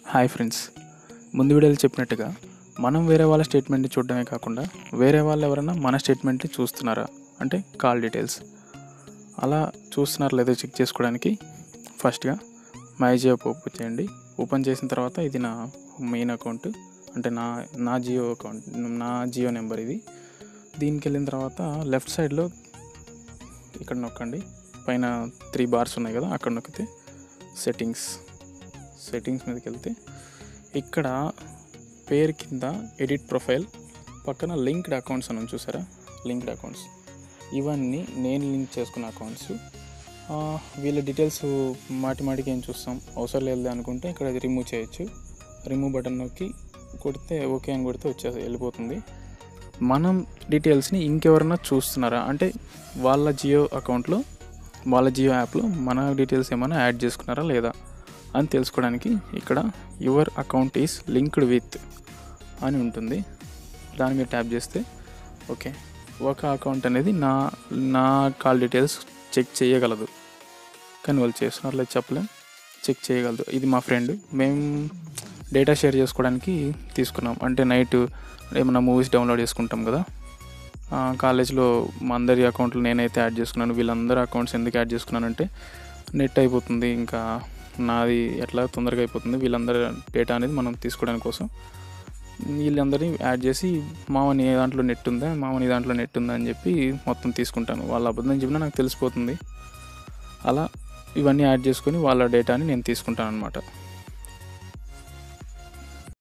hi friends ముందు వీడియోలో చెప్పినట్టుగా మనం వేరే వాళ్ళ స్టేట్మెంట్ని చూడడమే కాకుండా వేరే వాళ్ళు ఎవరైనా మన స్టేట్మెంట్ని చూస్తున్నారా అంటే కాల్ డీటెయిల్స్ అలా చూస్తున్నారా లేదో చెక్ చేసుకోవడానికి ఫస్ట్గా మై జియో ఓపెన్ చేయండి ఓపెన్ చేసిన తర్వాత ఇది నా మెయిన్ అకౌంట్ అంటే నా నా జియో అకౌంట్ నా జియో నెంబర్ ఇది దీనికి వెళ్ళిన తర్వాత లెఫ్ట్ సైడ్లో ఇక్కడ నొక్కండి పైన త్రీ బార్స్ ఉన్నాయి కదా అక్కడ నొక్కితే సెట్టింగ్స్ సెట్టింగ్స్ మీదకి వెళ్తే ఇక్కడ పేరు కింద ఎడిట్ ప్రొఫైల్ పక్కన లింక్డ్ అకౌంట్స్ అని ఉంది చూసారా లింక్డ్ అకౌంట్స్ ఇవన్నీ నేను లింక్ చేసుకున్న అకౌంట్స్ వీళ్ళ డీటెయిల్స్ మాటి మాటికి ఏం చూస్తాం అవసరం లేదు అనుకుంటే ఇక్కడ అది రిమూవ్ చేయొచ్చు రిమూవ్ బటన్ నొక్కి కొడితే ఓకే అని కొడితే వచ్చే వెళ్ళిపోతుంది మనం డీటెయిల్స్ని ఇంకెవరన్నా చూస్తున్నారా అంటే వాళ్ళ జియో అకౌంట్లో వాళ్ళ జియో యాప్లో మన డీటెయిల్స్ ఏమైనా యాడ్ చేసుకున్నారా లేదా అని తెలుసుకోవడానికి ఇక్కడ your account is linked with అని ఉంటుంది దాని మీద ట్యాప్ చేస్తే ఓకే ఒక అకౌంట్ అనేది నా నా కాల్ డీటెయిల్స్ చెక్ చేయగలదు కానీ వాళ్ళు చేస్తున్నారు లేదు చెప్పలేం చెక్ చేయగలదు ఇది మా ఫ్రెండ్ మేము డేటా షేర్ చేసుకోవడానికి తీసుకున్నాం అంటే నైట్ ఏమైనా మూవీస్ డౌన్లోడ్ చేసుకుంటాం కదా ఆ, కాలేజ్లో మా అందరి అకౌంట్లు నేనైతే యాడ్ చేసుకున్నాను వీళ్ళందరి అకౌంట్స్ ఎందుకు యాడ్ చేసుకున్నానంటే నెట్ అయిపోతుంది ఇంకా నాది ఎట్లా తొందరగా అయిపోతుంది వీళ్ళందరి డేటా అనేది మనం తీసుకోవడానికి కోసం వీళ్ళందరినీ యాడ్ చేసి మామ నీ దాంట్లో నెట్ ఉందా మామ నీ దాంట్లో నెట్ ఉందా అని చెప్పి మొత్తం తీసుకుంటాను వాళ్ళ అబద్ధం చెప్పినా నాకు తెలిసిపోతుంది అలా ఇవన్నీ యాడ్ చేసుకొని వాళ్ళ డేటాని నేను తీసుకుంటాను అనమాట